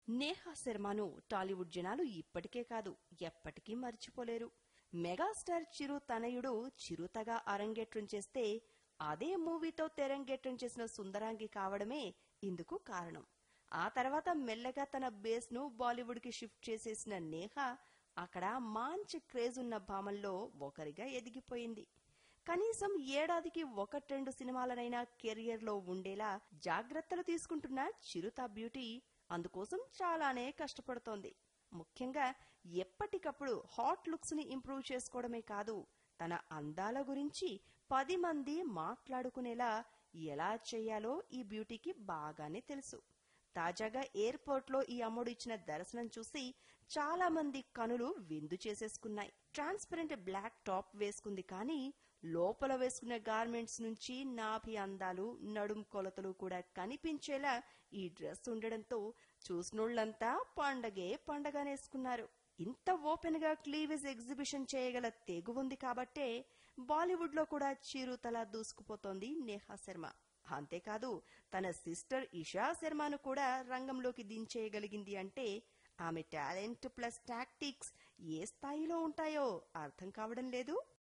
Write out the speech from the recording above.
నేహా శర్మను టాలీవుడ్ జనాలు ఇప్పటికే కాదు ఎప్పటికీ మర్చిపోలేరు మెగాస్టార్ చిరు తనయుడు చిరుతగా అరంగేట్రం చేస్తే అదే మూవీతో తెరంగేట్రం చేసిన సుందరాంగి కావడమే ఇందుకు కారణం ఆ తర్వాత మెల్లగా తన బేస్ ను బాలీవుడ్ కి షిఫ్ట్ చేసేసిన నేహ అక్కడ మంచి క్రేజ్ ఉన్న భామల్లో ఒకరిగా ఎదిగిపోయింది కనీసం ఏడాదికి ఒకటెండు సినిమాలనైనా కెరియర్ లో ఉండేలా జాగ్రత్తలు తీసుకుంటున్న చిరుత బ్యూటీ అందుకోసం చాలానే కష్టపడుతోంది ముఖ్యంగా ఎప్పటికప్పుడు హాట్ లుక్స్ ని ఇంప్రూవ్ చేసుకోవడమే కాదు తన అందాల గురించి పది మంది మాట్లాడుకునేలా ఎలా చేయాలో ఈ బ్యూటీకి బాగానే తెలుసు తాజాగా ఎయిర్పోర్ట్ లో ఈ అమ్ముడు ఇచ్చిన దర్శనం చూసి చాలా మంది కనులు విందు చేసేసుకున్నాయి ట్రాన్స్పరెంట్ బ్లాక్ టాప్ వేసుకుంది కానీ లోపల వేసుకున్న గార్మెంట్స్ నుంచి నాభి అందాలు నడుం కొలతలు కూడా కనిపించేలా ఈ డ్రెస్ ఉండడంతో చూసినోళ్లంతా పండగే పండగనేసుకున్నారు ఇంత ఓపెన్ గా క్లీవేజ్ ఎగ్జిబిషన్ చేయగల తెగు ఉంది కాబట్టే బాలీవుడ్ లో కూడా చిరుతలా దూసుకుపోతోంది నేహా శర్మ అంతేకాదు తన సిస్టర్ ఇషా శర్మను కూడా రంగంలోకి దించేయగలిగింది అంటే ఆమె టాలెంట్ ప్లస్ టాక్టిక్స్ ఏ స్థాయిలో ఉంటాయో అర్థం కావడం లేదు